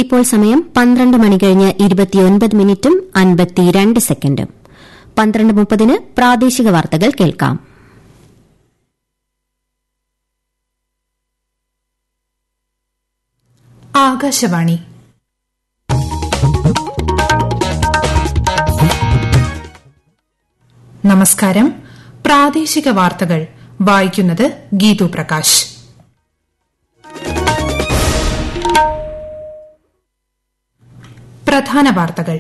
ഇപ്പോൾ സമയം പന്ത്രണ്ട് മണി കഴിഞ്ഞ് ഇരുപത്തിയൊൻപത് മിനിറ്റും അൻപത്തിരണ്ട് സെക്കൻഡും പന്ത്രണ്ട് മുപ്പതിന് പ്രാദേശിക വാർത്തകൾ കേൾക്കാം ആകാശവാണി നമസ്കാരം പ്രാദേശിക വാർത്തകൾ വായിക്കുന്നത് ഗീതു പ്രകാശ് പ്രധാന വാർത്തകൾ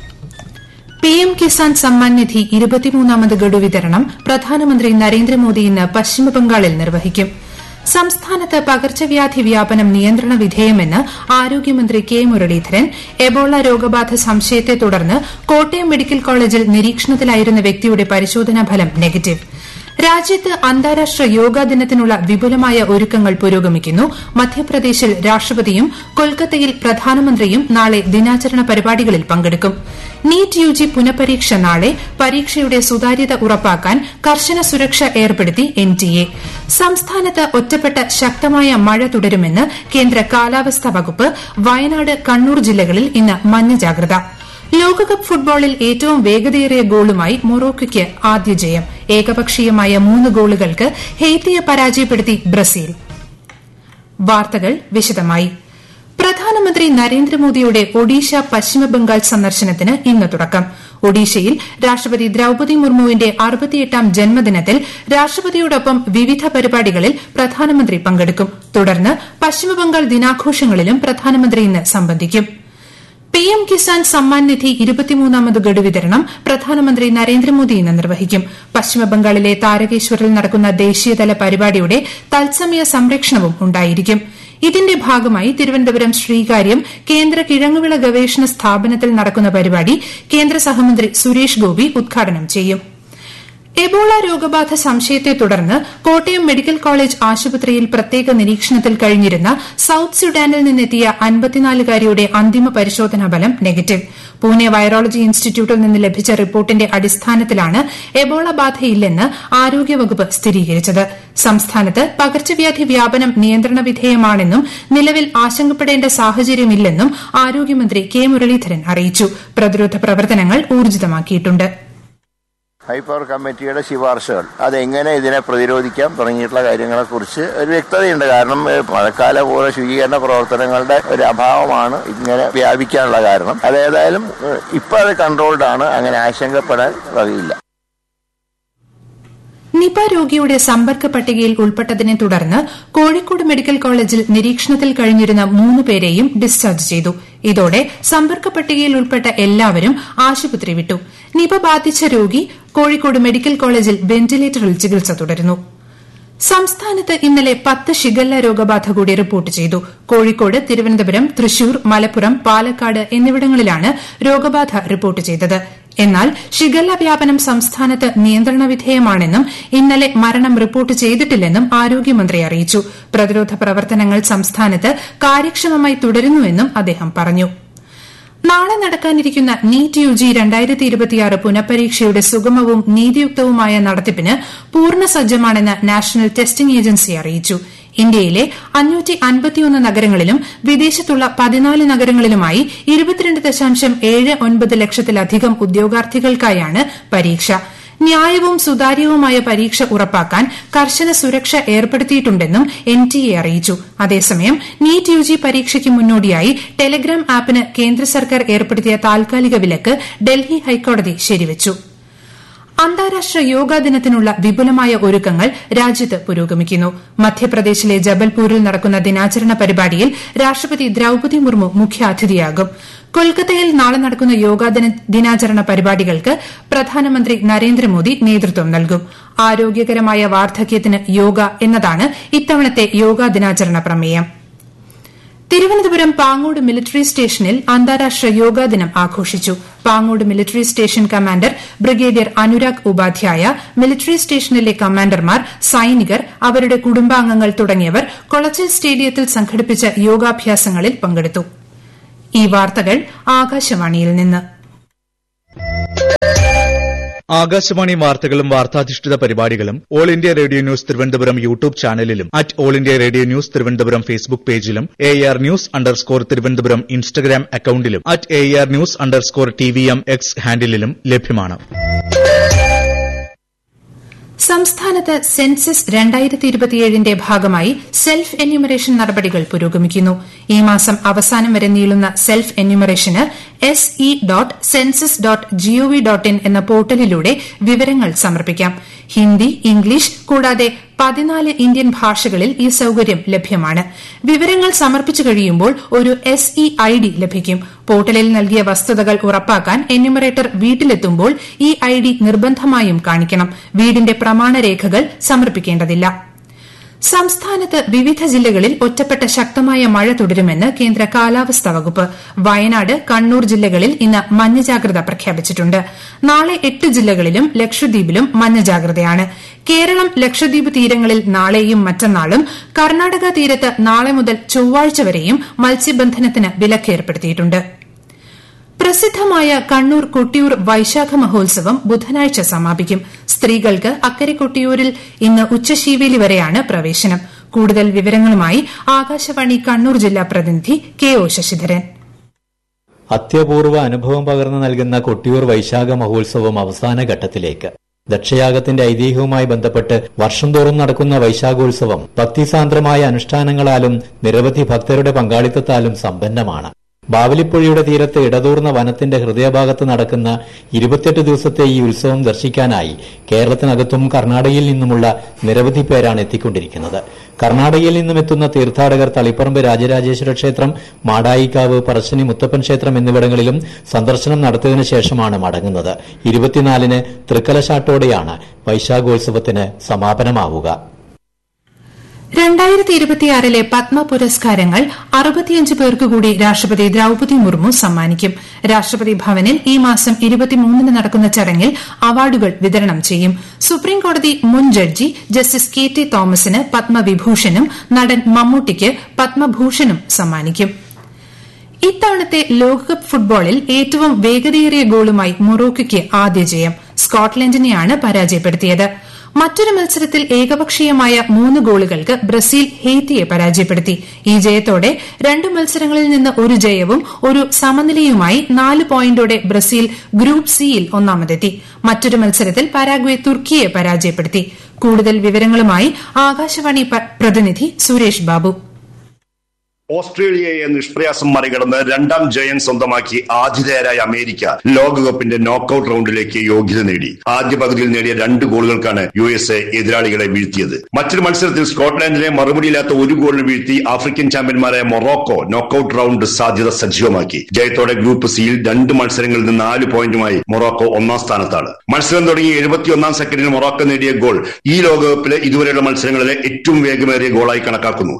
പി എം കിസാൻ സമ്മാൻ നിധി ഇരുപത്തിമൂന്നാമത് ഗഡു വിതരണം പ്രധാനമന്ത്രി നരേന്ദ്രമോദി ഇന്ന് പശ്ചിമബംഗാളിൽ നിർവഹിക്കും സംസ്ഥാനത്ത് പകർച്ചവ്യാധി വ്യാപനം നിയന്ത്രണ വിധേയമെന്ന് ആരോഗ്യമന്ത്രി കെ മുരളീധരൻ എബോള രോഗബാധ സംശയത്തെ തുടർന്ന് കോട്ടയം മെഡിക്കൽ കോളേജിൽ നിരീക്ഷണത്തിലായിരുന്ന വ്യക്തിയുടെ പരിശോധനാ ഫലം നെഗറ്റീവ് രാജ്യത്ത് അന്താരാഷ്ട്ര യോഗാ ദിനത്തിനുള്ള വിപുലമായ ഒരുക്കങ്ങൾ പുരോഗമിക്കുന്നു മധ്യപ്രദേശിൽ രാഷ്ട്രപതിയും കൊൽക്കത്തയിൽ പ്രധാനമന്ത്രിയും നാളെ ദിനാചരണ പരിപാടികളിൽ പങ്കെടുക്കും നീറ്റ് യുജി പുനഃപരീക്ഷ നാളെ പരീക്ഷയുടെ സുതാര്യത ഉറപ്പാക്കാൻ കർശന സുരക്ഷ ഏർപ്പെടുത്തി എൻടിഎ സംസ്ഥാനത്ത് ഒറ്റപ്പെട്ട ശക്തമായ മഴ തുടരുമെന്ന് കേന്ദ്ര കാലാവസ്ഥാ വകുപ്പ് വയനാട് കണ്ണൂർ ജില്ലകളിൽ ഇന്ന് മഞ്ഞ ജാഗ്രത ലോകകപ്പ് ഫുട്ബോളിൽ ഏറ്റവും വേഗതയേറിയ ഗോളുമായി മൊറോക്കോയ്ക്ക് ആദ്യ ജയം ഏകപക്ഷീയമായ മൂന്ന് ഗോളുകൾക്ക് ഹെയ്ത്തിയെ പരാജയപ്പെടുത്തി ബ്രസീൽ വാർത്തകൾ വിശദമായി പ്രധാനമന്ത്രി നരേന്ദ്രമോദിയുടെ ഒഡീഷ പശ്ചിമബംഗാൾ സന്ദർശനത്തിന് ഇന്ന് തുടക്കം ഒഡീഷയിൽ രാഷ്ട്രപതി ദ്രൌപതി മുർമുവിന്റെ അറുപത്തിയെട്ടാം ജന്മദിനത്തിൽ രാഷ്ട്രപതിയോടൊപ്പം വിവിധ പരിപാടികളിൽ പ്രധാനമന്ത്രി പങ്കെടുക്കും തുടർന്ന് പശ്ചിമബംഗാൾ ദിനാഘോഷങ്ങളിലും പ്രധാനമന്ത്രി ഇന്ന് സംബന്ധിക്കും പി എം കിസാൻ സമ്മാൻ നിധി ഇരുപത്തിമൂന്നാമത് ഗഡു വിതരണം പ്രധാനമന്ത്രി നരേന്ദ്രമോദി ഇന്ന് നിർവഹിക്കും പശ്ചിമബംഗാളിലെ താരകേശ്വറിൽ നടക്കുന്ന ദേശീയതല പരിപാടിയുടെ തത്സമയ സംരക്ഷണവും ഉണ്ടായിരിക്കും ഇതിന്റെ ഭാഗമായി തിരുവനന്തപുരം ശ്രീകാര്യം കേന്ദ്ര കിഴങ്ങുവിള ഗവേഷണ സ്ഥാപനത്തിൽ നടക്കുന്ന പരിപാടി കേന്ദ്ര സഹമന്ത്രി സുരേഷ് ഗോപി ഉദ്ഘാടനം ചെയ്യും എബോള രോഗബാധ സംശയത്തെ തുടർന്ന് കോട്ടയം മെഡിക്കൽ കോളേജ് ആശുപത്രിയിൽ പ്രത്യേക നിരീക്ഷണത്തിൽ കഴിഞ്ഞിരുന്ന സൌത്ത് സുഡാനിൽ നിന്നെത്തിയ അൻപത്തിനാലുകാരിയുടെ അന്തിമ പരിശോധനാ ഫലം നെഗറ്റീവ് പൂനെ വൈറോളജി ഇൻസ്റ്റിറ്റ്യൂട്ടിൽ നിന്ന് ലഭിച്ച റിപ്പോർട്ടിന്റെ അടിസ്ഥാനത്തിലാണ് എബോള ബാധയില്ലെന്ന് ആരോഗ്യവകുപ്പ് സ്ഥിരീകരിച്ചത് സംസ്ഥാനത്ത് പകർച്ചവ്യാധി വ്യാപനം നിയന്ത്രണ വിധേയമാണെന്നും നിലവിൽ ആശങ്കപ്പെടേണ്ട സാഹചര്യമില്ലെന്നും ആരോഗ്യമന്ത്രി കെ മുരളീധരൻ അറിയിച്ചു പ്രതിരോധ പ്രവർത്തനങ്ങൾ ഊർജിതമാക്കിയിട്ടുണ്ട് ഹൈപ്പവർ കമ്മിറ്റിയുടെ ശുപാർശകൾ അതെങ്ങനെ ഇതിനെ പ്രതിരോധിക്കാം തുടങ്ങിയിട്ടുള്ള കാര്യങ്ങളെക്കുറിച്ച് ഒരു വ്യക്തതയുണ്ട് കാരണം മഴക്കാല പോലെ ശുചീകരണ പ്രവർത്തനങ്ങളുടെ ഒരു അഭാവമാണ് ഇങ്ങനെ വ്യാപിക്കാനുള്ള കാരണം അതേതായാലും ഇപ്പോൾ അത് കൺട്രോൾഡ് ആണ് അങ്ങനെ ആശങ്കപ്പെടാൻ വകയില്ല നിപ രോഗിയുടെ സമ്പർക്ക പട്ടികയിൽ ഉൾപ്പെട്ടതിനെ തുടർന്ന് കോഴിക്കോട് മെഡിക്കൽ കോളേജിൽ നിരീക്ഷണത്തിൽ കഴിഞ്ഞിരുന്ന മൂന്ന് പേരെയും ഡിസ്ചാർജ് ചെയ്തു ഇതോടെ സമ്പർക്ക പട്ടികയിൽ ഉൾപ്പെട്ട എല്ലാവരും ആശുപത്രി വിട്ടു നിപ ബാധിച്ച രോഗി കോഴിക്കോട് മെഡിക്കൽ കോളേജിൽ വെന്റിലേറ്ററിൽ ചികിത്സ തുടരുന്നു സംസ്ഥാനത്ത് ഇന്നലെ പത്ത് ഷിഗല്ല രോഗബാധ കൂടി റിപ്പോർട്ട് ചെയ്തു കോഴിക്കോട് തിരുവനന്തപുരം തൃശൂർ മലപ്പുറം പാലക്കാട് എന്നിവിടങ്ങളിലാണ് രോഗബാധ റിപ്പോർട്ട് ചെയ്തത് എന്നാൽ ഷിഗല്ല വ്യാപനം സംസ്ഥാനത്ത് നിയന്ത്രണ വിധേയമാണെന്നും ഇന്നലെ മരണം റിപ്പോർട്ട് ചെയ്തിട്ടില്ലെന്നും ആരോഗ്യമന്ത്രി അറിയിച്ചു പ്രതിരോധ പ്രവർത്തനങ്ങൾ സംസ്ഥാനത്ത് കാര്യക്ഷമമായി തുടരുന്നുവെന്നും അദ്ദേഹം പറഞ്ഞു നാളെ നടക്കാനിരിക്കുന്ന നീറ്റ് യുജി രണ്ടായിരത്തി ഇരുപത്തിയാറ് പുനഃപരീക്ഷയുടെ സുഗമവും നീതിയുക്തവുമായ നടത്തിപ്പിന് പൂർണ്ണ സജ്ജമാണെന്ന് നാഷണൽ ടെസ്റ്റിംഗ് ഏജൻസി അറിയിച്ചു ഇന്ത്യയിലെ അഞ്ഞൂറ്റി അൻപത്തിയൊന്ന് നഗരങ്ങളിലും വിദേശത്തുള്ള പതിനാല് നഗരങ്ങളിലുമായി ഇരുപത്തിരണ്ട് ദശാംശം ഏഴ് ഒൻപത് ലക്ഷത്തിലധികം ഉദ്യോഗാർത്ഥികൾക്കായാണ് പരീക്ഷ ന്യായവും സുതാര്യവുമായ പരീക്ഷ ഉറപ്പാക്കാൻ കർശന സുരക്ഷ ഏർപ്പെടുത്തിയിട്ടുണ്ടെന്നും എൻ ടി എ അറിയിച്ചു അതേസമയം നീറ്റ് യുജി പരീക്ഷയ്ക്ക് മുന്നോടിയായി ടെലഗ്രാം ആപ്പിന് കേന്ദ്ര സർക്കാർ ഏർപ്പെടുത്തിയ താൽക്കാലിക വിലക്ക് ഡൽഹി ഹൈക്കോടതി ശരിവച്ചു അന്താരാഷ്ട്ര യോഗാ ദിനത്തിനുള്ള വിപുലമായ ഒരുക്കങ്ങൾ രാജ്യത്ത് പുരോഗമിക്കുന്നു മധ്യപ്രദേശിലെ ജബൽപൂരിൽ നടക്കുന്ന ദിനാചരണ പരിപാടിയിൽ രാഷ്ട്രപതി ദ്രൌപതി മുർമു മുഖ്യാതിഥിയാകും കൊൽക്കത്തയിൽ നാളെ നടക്കുന്ന യോഗാ ദിനാചരണ പരിപാടികൾക്ക് പ്രധാനമന്ത്രി നരേന്ദ്രമോദി നേതൃത്വം നൽകും ആരോഗ്യകരമായ വാർദ്ധക്യത്തിന് യോഗ എന്നതാണ് ഇത്തവണത്തെ യോഗാ ദിനാചരണ പ്രമേയം തിരുവനന്തപുരം പാങ്ങോട് മിലിറ്ററി സ്റ്റേഷനിൽ അന്താരാഷ്ട്ര യോഗാ ദിനം ആഘോഷിച്ചു Pangode military station commander brigadier Anurag Upadhyaya military സ്റ്റേഷനിലെ കമാൻഡർമാർ സൈനികർ അവരുടെ കുടുംബാംഗങ്ങൾ തുടങ്ങിയവർ കൊളച്ചൽ സ്റ്റേഡിയത്തിൽ സംഘടിപ്പിച്ച യോഗാഭ്യാസങ്ങളിൽ പങ്കെടുത്തു ഈ വാർത്തകൾ ആകാശവാണിയിൽ നിന്ന് ആകാശവാണി വാർത്തകളും വാർത്താധിഷ്ഠിത പരിപാടികളും All India Radio news Thiruvananthapuram YouTube ചാനലിലും at All India Radio news Thiruvananthapuram Facebook പേജിലും A R news underscore Thiruvananthapuram Instagram അക്കൌണ്ടിലും at A R news underscore T V M X ഹാൻഡിലും ലഭ്യമാണ് സംസ്ഥാനത്ത് സെൻസസ് രണ്ടായിരത്തി ഇരുപത്തിയേഴിന്റെ ഭാഗമായി സെൽഫ് എന്യൂമറേഷൻ നടപടികൾ പുരോഗമിക്കുന്നു ഈ മാസം അവസാനം വരെ നീളുന്ന സെൽഫ് എന്യൂമറേഷന് S E dot census dot gov dot in എന്ന പോർട്ടലിലൂടെ വിവരങ്ങൾ സമർപ്പിക്കാം ഹിന്ദി ഇംഗ്ലീഷ് കൂടാതെ പതിനാല് ഇന്ത്യൻ ഭാഷകളിൽ ഈ സൌകര്യം ലഭ്യമാണ് വിവരങ്ങൾ സമർപ്പിച്ചു കഴിയുമ്പോൾ ഒരു എസ് ഇ ഐ ഡി ലഭിക്കും പോർട്ടലിൽ നൽകിയ വസ്തുതകൾ ഉറപ്പാക്കാൻ എന്യൂമറേറ്റർ വീട്ടിലെത്തുമ്പോൾ ഈ ഐ ഡി നിർബന്ധമായും കാണിക്കണം വീടിന്റെ പ്രമാണരേഖകൾ സമർപ്പിക്കേണ്ടതില്ല സംസ്ഥാനത്ത് വിവിധ ജില്ലകളിൽ ഒറ്റപ്പെട്ട ശക്തമായ മഴ തുടരുമെന്ന് കേന്ദ്ര കാലാവസ്ഥാ വകുപ്പ് വയനാട് കണ്ണൂർ ജില്ലകളിൽ ഇന്ന് മഞ്ഞ ജാഗ്രത പ്രഖ്യാപിച്ചിട്ടുണ്ട് നാളെ എട്ട് ജില്ലകളിലും ലക്ഷദ്വീപിലും മഞ്ഞ ജാഗ്രതയാണ് കേരളം ലക്ഷദ്വീപ് തീരങ്ങളിൽ നാളെയും മറ്റന്നാളും കർണാടക തീരത്ത് നാളെ മുതൽ ചൊവ്വാഴ്ച വരെയും മത്സ്യബന്ധനത്തിന് വിലക്കേർപ്പെടുത്തിയിട്ടുണ്ട് പ്രസിദ്ധമായ കണ്ണൂർ കൊട്ടിയൂർ വൈശാഖ മഹോത്സവം ബുധനാഴ്ച സമാപിക്കും സ്ത്രീകൾക്ക് അക്കരെ കൊട്ടിയൂരിൽ ഇന്ന് ഉച്ചശീവേലി വരെയാണ് പ്രവേശനം കൂടുതൽ വിവരങ്ങളുമായി ആകാശവാണി കണ്ണൂർ ജില്ലാ പ്രതിനിധി കെ ഒ ശശിധരൻ അത്യപൂർവ അനുഭവം പകർന്നു നൽകുന്ന കൊട്ടിയൂർ വൈശാഖ മഹോത്സവം അവസാന ഘട്ടത്തിലേക്ക് ദക്ഷയാഗത്തിന്റെ ഐതിഹ്യവുമായി ബന്ധപ്പെട്ട് വർഷം തോറും നടക്കുന്ന വൈശാഖോത്സവം ഭക്തിസാന്ദ്രമായ അനുഷ്ഠാനങ്ങളാലും നിരവധി ഭക്തരുടെ പങ്കാളിത്തത്താലും സമ്പന്നമാണ് ബാവലിപ്പുഴയുടെ തീരത്ത് ഇടതൂർന്ന വനത്തിന്റെ ഹൃദയഭാഗത്ത് നടക്കുന്ന ഇരുപത്തിയെട്ട് ദിവസത്തെ ഈ ഉത്സവം ദർശിക്കാനായി കേരളത്തിനകത്തും കർണാടകയിൽ നിന്നുമുള്ള നിരവധി പേരാണ് എത്തിക്കൊണ്ടിരിക്കുന്നത് കർണാടകയിൽ നിന്നും എത്തുന്ന തീർത്ഥാടകർ തളിപ്പറമ്പ് രാജരാജേശ്വര ക്ഷേത്രം മാടായിക്കാവ് പറശ്ശിനി മുത്തപ്പൻ ക്ഷേത്രം എന്നിവിടങ്ങളിലും സന്ദർശനം നടത്തിയതിനു ശേഷമാണ് മടങ്ങുന്നത് ഇരുപത്തിനാലിന് തൃക്കലശാട്ടോടെയാണ് വൈശാഖോത്സവത്തിന് സമാപനമാവുക രണ്ടായിരത്തി ഇരുപത്തിയാറിലെ പത്മ പുരസ്കാരങ്ങൾ അറുപത്തിയഞ്ച് പേർക്ക് കൂടി രാഷ്ട്രപതി ദ്രൌപതി മുർമു സമ്മാനിക്കും രാഷ്ട്രപതി ഭവനിൽ ഈ മാസം ഇരുപത്തിമൂന്നിന് നടക്കുന്ന ചടങ്ങിൽ അവാർഡുകൾ വിതരണം ചെയ്യും സുപ്രീംകോടതി മുൻ ജഡ്ജി ജസ്റ്റിസ് കെ ടി തോമസിന് പത്മവിഭൂഷണും നടൻ മമ്മൂട്ടിക്ക് പത്മഭൂഷണും സമ്മാനിക്കും ഇത്തവണത്തെ ലോകകപ്പ് ഫുട്ബോളിൽ ഏറ്റവും വേഗതയേറിയ ഗോളുമായി മൊറോക്കോയ്ക്ക് ആദ്യ ജയം സ്കോട്ട്ലൻഡിനെയാണ് പരാജയപ്പെടുത്തിയത് മറ്റൊരു മത്സരത്തിൽ ഏകപക്ഷീയമായ മൂന്ന് ഗോളുകൾക്ക് ബ്രസീൽ ഹെയ്ത്തിയെ പരാജയപ്പെടുത്തി ഈ ജയത്തോടെ രണ്ട് മത്സരങ്ങളിൽ നിന്ന് ഒരു ജയവും ഒരു സമനിലയുമായി നാല് പോയിന്റോടെ ബ്രസീൽ ഗ്രൂപ്പ് സിയിൽ ഒന്നാമതെത്തി മറ്റൊരു മത്സരത്തിൽ പരാഗ്വെ തുർക്കിയെ പരാജയപ്പെടുത്തി കൂടുതൽ വിവരങ്ങളുമായി ആകാശവാണി പ്രതിനിധി സുരേഷ് ബാബു ഓസ്ട്രേലിയയെ നിഷ്പ്രയാസം മറികടന്ന് രണ്ടാം ജയം സ്വന്തമാക്കി ആതിഥേയരായ അമേരിക്ക ലോകകപ്പിന്റെ നോക്കൌട്ട് റൌണ്ടിലേക്ക് യോഗ്യത നേടി ആദ്യ പകുതിയിൽ നേടിയ രണ്ട് ഗോളുകൾക്കാണ് യു എസ് എ എതിരാളികളെ വീഴ്ത്തിയത് മറ്റൊരു മത്സരത്തിൽ സ്കോട്ട്ലാൻഡിനെ മറുപടിയില്ലാത്ത ഒരു ഗോളിന് വീഴ്ത്തി ആഫ്രിക്കൻ ചാമ്പ്യന്മാരായ മൊറോക്കോ നോക്കൌട്ട് റൌണ്ട് സാധ്യത സജീവമാക്കി ജയത്തോടെ ഗ്രൂപ്പ് സിയിൽ രണ്ട് മത്സരങ്ങളിൽ നിന്ന് നാല് പോയിന്റുമായി മൊറോക്കോ ഒന്നാം സ്ഥാനത്താണ് മത്സരം തുടങ്ങി എഴുപത്തിയൊന്നാം സെക്കൻഡിൽ മൊറോക്കോ നേടിയ ഗോൾ ഈ ലോകകപ്പിലെ ഇതുവരെയുള്ള മത്സരങ്ങളിലെ ഏറ്റവും വേഗമേറിയ ഗോളായി കണക്കാക്കുന്നു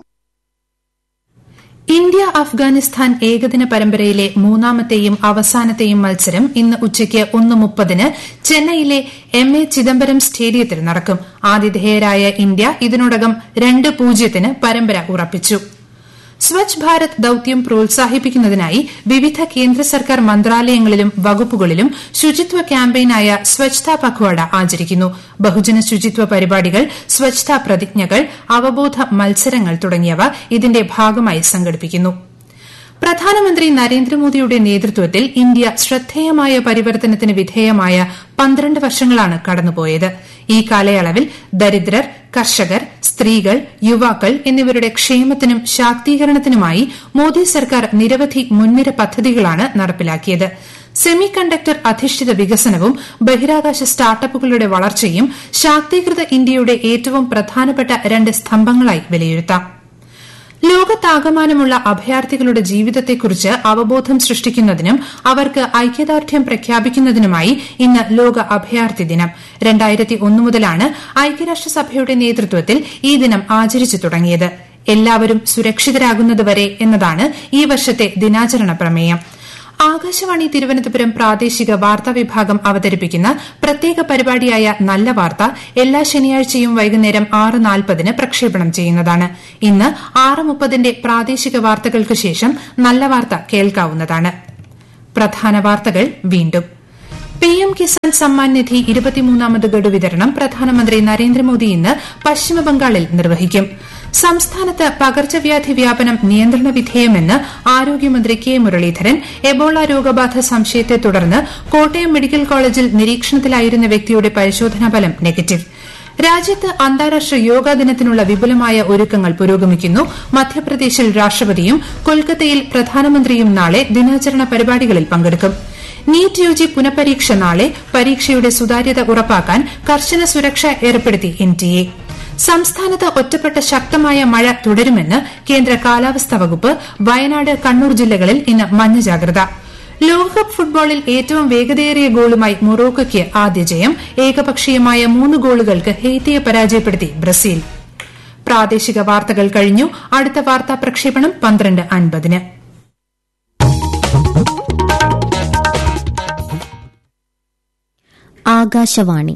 ഇന്ത്യ അഫ്ഗാനിസ്ഥാൻ ഏകദിന പരമ്പരയിലെ മൂന്നാമത്തെയും അവസാനത്തെയും മത്സരം ഇന്ന് ഉച്ചയ്ക്ക് ഒന്ന് മുപ്പതിന് ചെന്നൈയിലെ എം എ ചിദംബരം സ്റ്റേഡിയത്തിൽ നടക്കും ആതിഥേയരായ ഇന്ത്യ ഇതിനോടകം രണ്ട് പൂജ്യത്തിന് പരമ്പര ഉറപ്പിച്ചു സ്വച്ഛ് ഭാരത് ദൌത്യം പ്രോത്സാഹിപ്പിക്കുന്നതിനായി വിവിധ കേന്ദ്ര സർക്കാർ മന്ത്രാലയങ്ങളിലും വകുപ്പുകളിലും ശുചിത്വ ക്യാമ്പയിനായ സ്വച്ഛതാ പഖ്വാഡ ആചരിക്കുന്നു ബഹുജന ശുചിത്വ പരിപാടികൾ സ്വച്ഛതാ പ്രതിജ്ഞകൾ അവബോധ മത്സരങ്ങൾ തുടങ്ങിയവ ഇതിന്റെ ഭാഗമായി സംഘടിപ്പിക്കുന്നു പ്രധാനമന്ത്രി നരേന്ദ്രമോദിയുടെ നേതൃത്വത്തിൽ ഇന്ത്യ ശ്രദ്ധേയമായ പരിവർത്തനത്തിന് വിധേയമായ പന്ത്രണ്ട് വർഷങ്ങളാണ് കടന്നുപോയത് ഈ കാലയളവിൽ ദരിദ്രർ കർഷകർ സ്ത്രീകൾ യുവാക്കൾ എന്നിവരുടെ ക്ഷേമത്തിനും ശാക്തീകരണത്തിനുമായി മോദി സർക്കാർ നിരവധി മുൻനിര പദ്ധതികളാണ് നടപ്പിലാക്കിയത് സെമി കണ്ടക്ടർ അധിഷ്ഠിത വികസനവും ബഹിരാകാശ സ്റ്റാർട്ടപ്പുകളുടെ വളർച്ചയും ശാക്തീകൃത ഇന്ത്യയുടെ ഏറ്റവും പ്രധാനപ്പെട്ട രണ്ട് സ്തംഭങ്ങളായി വിലയിരുത്താം ലോകത്താകമാനമുള്ള അഭയാർത്ഥികളുടെ ജീവിതത്തെക്കുറിച്ച് അവബോധം സൃഷ്ടിക്കുന്നതിനും അവർക്ക് ഐക്യദാർഢ്യം പ്രഖ്യാപിക്കുന്നതിനുമായി ഇന്ന് ലോക അഭയാർത്ഥി ദിനം രണ്ടായിരത്തി ഒന്ന് മുതലാണ് ഐക്യരാഷ്ട്രസഭയുടെ നേതൃത്വത്തിൽ ഈ ദിനം ആചരിച്ചു തുടങ്ങിയത് എല്ലാവരും സുരക്ഷിതരാകുന്നതുവരെ എന്നതാണ് ഈ വർഷത്തെ ദിനാചരണ പ്രമേയം ആകാശവാണി തിരുവനന്തപുരം പ്രാദേശിക വാർത്താ വിഭാഗം അവതരിപ്പിക്കുന്ന പ്രത്യേക പരിപാടിയായ നല്ല വാർത്ത എല്ലാ ശനിയാഴ്ചയും വൈകുന്നേരം ആറ് നാൽപ്പതിന് പ്രക്ഷേപണം ചെയ്യുന്നതാണ് ഇന്ന് ആറ് മുപ്പതിന്റെ പ്രാദേശിക വാർത്തകൾക്ക് ശേഷം നല്ല വാർത്ത കേൾക്കാവുന്നതാണ് പ്രധാന വാർത്തകൾ വീണ്ടും പി എം കിസാൻ സമ്മാൻ നിധി ഇരുപത്തിമൂന്നാമത് ഗഡു വിതരണം പ്രധാനമന്ത്രി നരേന്ദ്രമോദി ഇന്ന് പശ്ചിമബംഗാളിൽ നിർവഹിക്കും സംസ്ഥാനത്ത് പകർച്ചവ്യാധി വ്യാപനം നിയന്ത്രണ വിധേയമെന്ന് ആരോഗ്യമന്ത്രി കെ മുരളീധരൻ എബോള രോഗബാധ സംശയത്തെ തുടർന്ന് കോട്ടയം മെഡിക്കൽ കോളേജിൽ നിരീക്ഷണത്തിലായിരുന്ന വ്യക്തിയുടെ പരിശോധനാ ഫലം നെഗറ്റീവ് രാജ്യത്ത് അന്താരാഷ്ട്ര യോഗാ ദിനത്തിനുള്ള വിപുലമായ ഒരുക്കങ്ങൾ പുരോഗമിക്കുന്നു മധ്യപ്രദേശിൽ രാഷ്ട്രപതിയും കൊൽക്കത്തയിൽ പ്രധാനമന്ത്രിയും നാളെ ദിനാചരണ പരിപാടികളിൽ പങ്കെടുക്കും നീറ്റ് യുജി പുനഃപരീക്ഷ നാളെ പരീക്ഷയുടെ സുതാര്യത ഉറപ്പാക്കാൻ കർശന സുരക്ഷ ഏർപ്പെടുത്തി എൻടിഎ സംസ്ഥാനത്ത് ഒറ്റപ്പെട്ട ശക്തമായ മഴ തുടരുമെന്ന് കേന്ദ്ര കാലാവസ്ഥാ വകുപ്പ് വയനാട് കണ്ണൂർ ജില്ലകളിൽ ഇന്ന് മഞ്ഞ ജാഗ്രത ലോകകപ്പ് ഫുട്ബോളിൽ ഏറ്റവും വേഗതയേറിയ ഗോളുമായി മൊറോക്കോയ്ക്ക് ആദ്യ ജയം ഏകപക്ഷീയമായ മൂന്ന് ഗോളുകൾക്ക് ഹെയ്ത്തിയെ പരാജയപ്പെടുത്തി ബ്രസീൽ പ്രാദേശിക വാർത്തകൾ കഴിഞ്ഞു അടുത്ത വാർത്താ പ്രക്ഷേപണം പന്ത്രണ്ട് അൻപതിന് ആകാശവാണി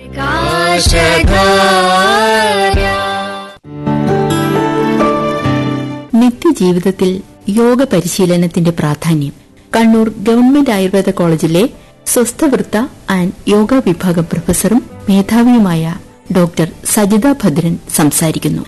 നിത്യജീവിതത്തിൽ യോഗ പരിശീലനത്തിന്റെ പ്രാധാന്യം കണ്ണൂർ ഗവൺമെന്റ് ആയുർവേദ കോളേജിലെ സ്വസ്ഥവൃത്ത ആൻഡ് യോഗ വിഭാഗം പ്രൊഫസറും മേധാവിയുമായ ഡോക്ടർ സജിത ഭദ്രൻ സംസാരിക്കുന്നു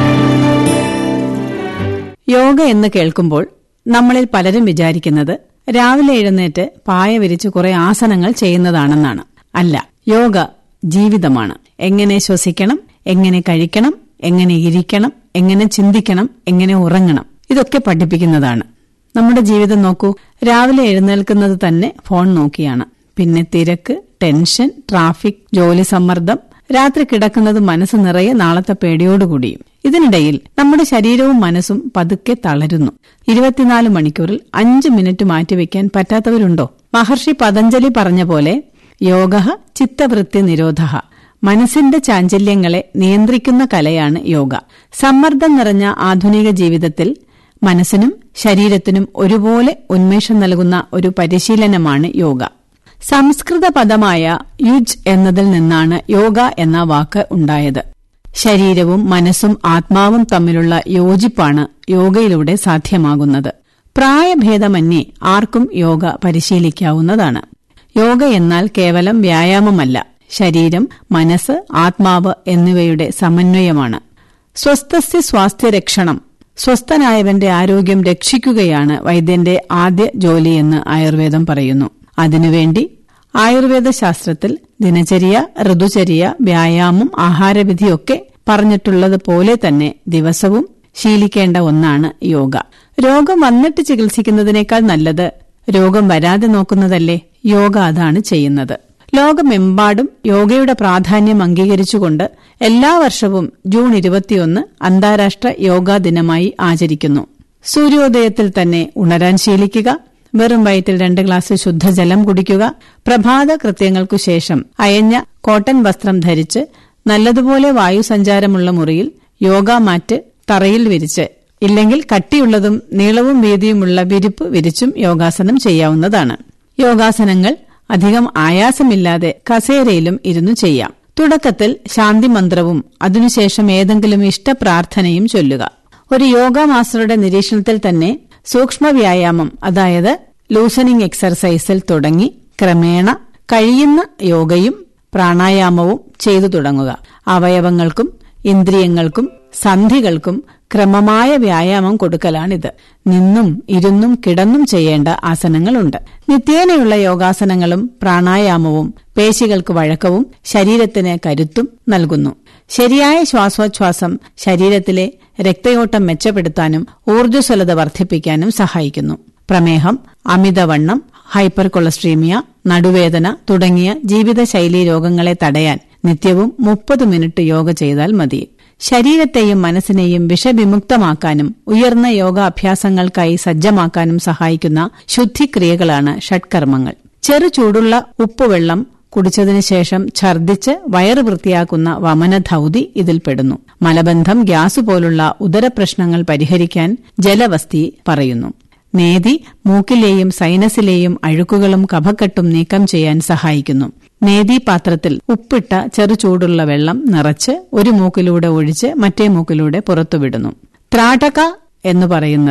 യോഗ എന്ന് കേൾക്കുമ്പോൾ നമ്മളിൽ പലരും വിചാരിക്കുന്നത് രാവിലെ എഴുന്നേറ്റ് പായ വിരിച്ച് കുറെ ആസനങ്ങൾ ചെയ്യുന്നതാണെന്നാണ് അല്ല യോഗ ജീവിതമാണ് എങ്ങനെ ശ്വസിക്കണം എങ്ങനെ കഴിക്കണം എങ്ങനെ ഇരിക്കണം എങ്ങനെ ചിന്തിക്കണം എങ്ങനെ ഉറങ്ങണം ഇതൊക്കെ പഠിപ്പിക്കുന്നതാണ് നമ്മുടെ ജീവിതം നോക്കൂ രാവിലെ എഴുന്നേൽക്കുന്നത് തന്നെ ഫോൺ നോക്കിയാണ് പിന്നെ തിരക്ക് ടെൻഷൻ ട്രാഫിക് ജോലി സമ്മർദ്ദം രാത്രി കിടക്കുന്നത് മനസ്സ് നിറയെ നാളത്തെ പേടിയോടുകൂടിയും ഇതിനിടയിൽ നമ്മുടെ ശരീരവും മനസ്സും പതുക്കെ തളരുന്നു ഇരുപത്തിനാല് മണിക്കൂറിൽ അഞ്ച് മിനിറ്റ് മാറ്റിവെക്കാൻ പറ്റാത്തവരുണ്ടോ മഹർഷി പതഞ്ജലി പറഞ്ഞ പോലെ യോഗ ചിത്തവൃത്തി നിരോധ മനസ്സിന്റെ ചാഞ്ചല്യങ്ങളെ നിയന്ത്രിക്കുന്ന കലയാണ് യോഗ സമ്മർദ്ദം നിറഞ്ഞ ആധുനിക ജീവിതത്തിൽ മനസ്സിനും ശരീരത്തിനും ഒരുപോലെ ഉന്മേഷം നൽകുന്ന ഒരു പരിശീലനമാണ് യോഗ സംസ്കൃത പദമായ യുജ് എന്നതിൽ നിന്നാണ് യോഗ എന്ന വാക്ക് ഉണ്ടായത് ശരീരവും മനസ്സും ആത്മാവും തമ്മിലുള്ള യോജിപ്പാണ് യോഗയിലൂടെ സാധ്യമാകുന്നത് പ്രായഭേദമന്യേ ആർക്കും യോഗ പരിശീലിക്കാവുന്നതാണ് യോഗ എന്നാൽ കേവലം വ്യായാമമല്ല ശരീരം മനസ്സ് ആത്മാവ് എന്നിവയുടെ സമന്വയമാണ് സ്വസ്ഥസ്യ സ്വാസ്ഥ്യരക്ഷണം സ്വസ്ഥനായവന്റെ ആരോഗ്യം രക്ഷിക്കുകയാണ് വൈദ്യന്റെ ആദ്യ ജോലിയെന്ന് ആയുർവേദം പറയുന്നു അതിനുവേണ്ടി ആയുർവേദ ശാസ്ത്രത്തിൽ ദിനചര്യ ഋതുചര്യ വ്യായാമം ആഹാരവിധിയൊക്കെ പറഞ്ഞിട്ടുള്ളതുപോലെ തന്നെ ദിവസവും ശീലിക്കേണ്ട ഒന്നാണ് യോഗ രോഗം വന്നിട്ട് ചികിത്സിക്കുന്നതിനേക്കാൾ നല്ലത് രോഗം വരാതെ നോക്കുന്നതല്ലേ യോഗ അതാണ് ചെയ്യുന്നത് ലോകമെമ്പാടും യോഗയുടെ പ്രാധാന്യം അംഗീകരിച്ചുകൊണ്ട് എല്ലാ വർഷവും ജൂൺ ഇരുപത്തിയൊന്ന് അന്താരാഷ്ട്ര യോഗാ ദിനമായി ആചരിക്കുന്നു സൂര്യോദയത്തിൽ തന്നെ ഉണരാൻ ശീലിക്കുക വെറും വയറ്റിൽ രണ്ട് ഗ്ലാസ് ശുദ്ധജലം കുടിക്കുക പ്രഭാത കൃത്യങ്ങൾക്കു ശേഷം അയഞ്ഞ കോട്ടൺ വസ്ത്രം ധരിച്ച് നല്ലതുപോലെ വായുസഞ്ചാരമുള്ള മുറിയിൽ യോഗ മാറ്റ് തറയിൽ വിരിച്ച് ഇല്ലെങ്കിൽ കട്ടിയുള്ളതും നീളവും വീതിയുമുള്ള വിരിപ്പ് വിരിച്ചും യോഗാസനം ചെയ്യാവുന്നതാണ് യോഗാസനങ്ങൾ അധികം ആയാസമില്ലാതെ കസേരയിലും ഇരുന്നു ചെയ്യാം തുടക്കത്തിൽ ശാന്തി മന്ത്രവും അതിനുശേഷം ഏതെങ്കിലും ഇഷ്ടപ്രാർത്ഥനയും ചൊല്ലുക ഒരു യോഗ മാസ്റ്ററുടെ നിരീക്ഷണത്തിൽ തന്നെ സൂക്ഷ്മ വ്യായാമം അതായത് ലൂസനിങ് എക്സർസൈസിൽ തുടങ്ങി ക്രമേണ കഴിയുന്ന യോഗയും പ്രാണായാമവും ചെയ്തു തുടങ്ങുക അവയവങ്ങൾക്കും ഇന്ദ്രിയങ്ങൾക്കും സന്ധികൾക്കും ക്രമമായ വ്യായാമം കൊടുക്കലാണിത് നിന്നും ഇരുന്നും കിടന്നും ചെയ്യേണ്ട ആസനങ്ങളുണ്ട് നിത്യേനയുള്ള യോഗാസനങ്ങളും പ്രാണായാമവും പേശികൾക്ക് വഴക്കവും ശരീരത്തിന് കരുത്തും നൽകുന്നു ശരിയായ ശ്വാസോച്ഛ്വാസം ശരീരത്തിലെ രക്തയോട്ടം മെച്ചപ്പെടുത്താനും ഊർജ്ജസ്വലത വർദ്ധിപ്പിക്കാനും സഹായിക്കുന്നു പ്രമേഹം അമിതവണ്ണം ഹൈപ്പർ കൊളസ്ട്രീമിയ നടുവേദന തുടങ്ങിയ ജീവിതശൈലീ രോഗങ്ങളെ തടയാൻ നിത്യവും മുപ്പത് മിനിറ്റ് യോഗ ചെയ്താൽ മതി ശരീരത്തെയും മനസ്സിനെയും വിഷവിമുക്തമാക്കാനും ഉയർന്ന യോഗാഭ്യാസങ്ങൾക്കായി സജ്ജമാക്കാനും സഹായിക്കുന്ന ശുദ്ധിക്രിയകളാണ് ഷഡ്കർമ്മങ്ങൾ ചെറു ചൂടുള്ള ഉപ്പുവെള്ളം കുടിച്ചതിനു ശേഷം ഛർദ്ദിച്ച് വയറ് വൃത്തിയാക്കുന്ന വമനധൌതി ഇതിൽപ്പെടുന്നു മലബന്ധം ഗ്യാസ് പോലുള്ള ഉദരപ്രശ്നങ്ങൾ പരിഹരിക്കാൻ ജലവസ്തി പറയുന്നു നേതി മൂക്കിലെയും സൈനസിലെയും അഴുക്കുകളും കഫക്കെട്ടും നീക്കം ചെയ്യാൻ സഹായിക്കുന്നു നേതിപാത്രത്തിൽ ഉപ്പിട്ട ചെറു ചൂടുള്ള വെള്ളം നിറച്ച് ഒരു മൂക്കിലൂടെ ഒഴിച്ച് മറ്റേ മൂക്കിലൂടെ പുറത്തുവിടുന്നു ത്രാടക എന്ന് പറയുന്നത്